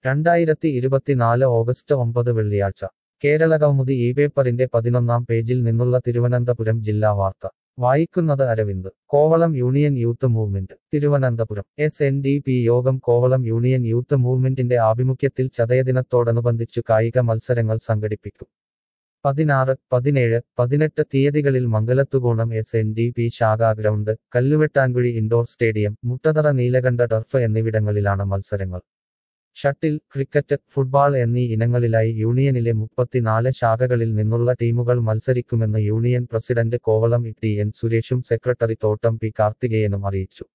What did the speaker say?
രണ്ടായിരത്തി ഇരുപത്തിനാല് ഓഗസ്റ്റ് ഒമ്പത് വെള്ളിയാഴ്ച കേരളകൗമുദി ഈ പേപ്പറിന്റെ പതിനൊന്നാം പേജിൽ നിന്നുള്ള തിരുവനന്തപുരം ജില്ലാ വാർത്ത വായിക്കുന്നത് Aravind Kovalam union youth movement Thiruvananthapuram S N D P യോഗം കോവളം യൂണിയൻ യൂത്ത് മൂവ്മെന്റിന്റെ ആഭിമുഖ്യത്തിൽ ചതയദിനത്തോടനുബന്ധിച്ചു കായിക മത്സരങ്ങൾ സംഘടിപ്പിക്കും പതിനാറ് പതിനേഴ് പതിനെട്ട് തീയതികളിൽ Mangalathukonam S N D P ശാഖാ ground Kalluvettankuzhi indoor stadium Muttathara Neelakanta turf എന്നിവിടങ്ങളിലാണ് മത്സരങ്ങൾ ഷട്ടിൽ ക്രിക്കറ്റ് ഫുട്ബാൾ എന്നീ ഇനങ്ങളിലായി യൂണിയനിലെ മുപ്പത്തിനാല് ശാഖകളിൽ നിന്നുള്ള ടീമുകൾ മത്സരിക്കുമെന്ന് union president Kovalam T N സുരേഷും സെക്രട്ടറി തോട്ടം പി കാർത്തികേയനും അറിയിച്ചു